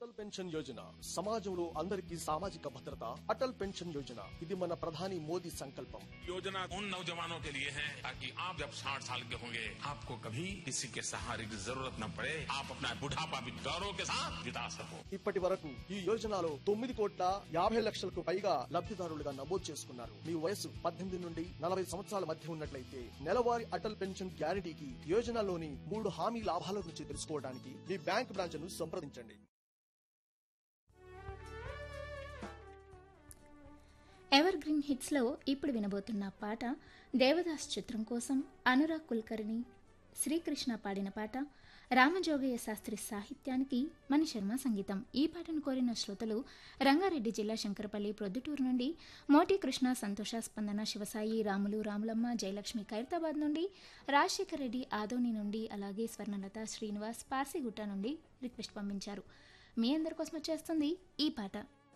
Atal pension Yojana సమాజంలో అందరికీ సామాజిక భద్రత అటల్ పెన్షన్ యోజన ఇది మన ప్రధాని మోదీ సంకల్పం योजना उन नौजवानों के लिए है ताकि आप जब साठ साल के होंगे आपको कभी किसी के सहारे की जरूरत न पड़े आप अपना बुढ़ापा भी गौरव के साथ बिता सको ఇప్పటి వరకు ఈ యోజనలో తొమ్మిది కోట్ల యాభై లక్షలకు పైగా లబ్ధిదారులుగా నమోదు చేసుకున్నారు మీ వయసు పద్దెనిమిది నుండి నలభై సంవత్సరాల మధ్య ఉన్నట్లయితే నెలవారీ అటల్ పెన్షన్ గ్యారంటీకి యోజనలోని మూడు హామీ లాభాల గురించి తెలుసుకోవడానికి మీ బ్యాంక్ బ్రాంచ్ ను సంప్రదించండి ఎవర్ గ్రీన్ హిట్స్లో ఇప్పుడు వినబోతున్న పాట దేవదాస్ చిత్రం కోసం అనురాగ్ కుల్కర్ని శ్రీకృష్ణ పాడిన పాట రామజోగయ్య శాస్త్రి సాహిత్యానికి మణిశర్మ సంగీతం ఈ పాటను కోరిన శ్రోతలు రంగారెడ్డి జిల్లా శంకరపల్లి ప్రొద్దుటూరు నుండి మోటి కృష్ణ సంతోష స్పందన శివసాయి రాములు రాములమ్మ జయలక్ష్మి ఖైరతాబాద్ నుండి రాజశేఖర్ రెడ్డి ఆదోని నుండి అలాగే స్వర్ణలత శ్రీనివాస్ పార్సిగుట్ట నుండి రిక్వెస్ట్ పంపించారు మీ అందరి కోసం వచ్చేస్తుంది ఈ పాట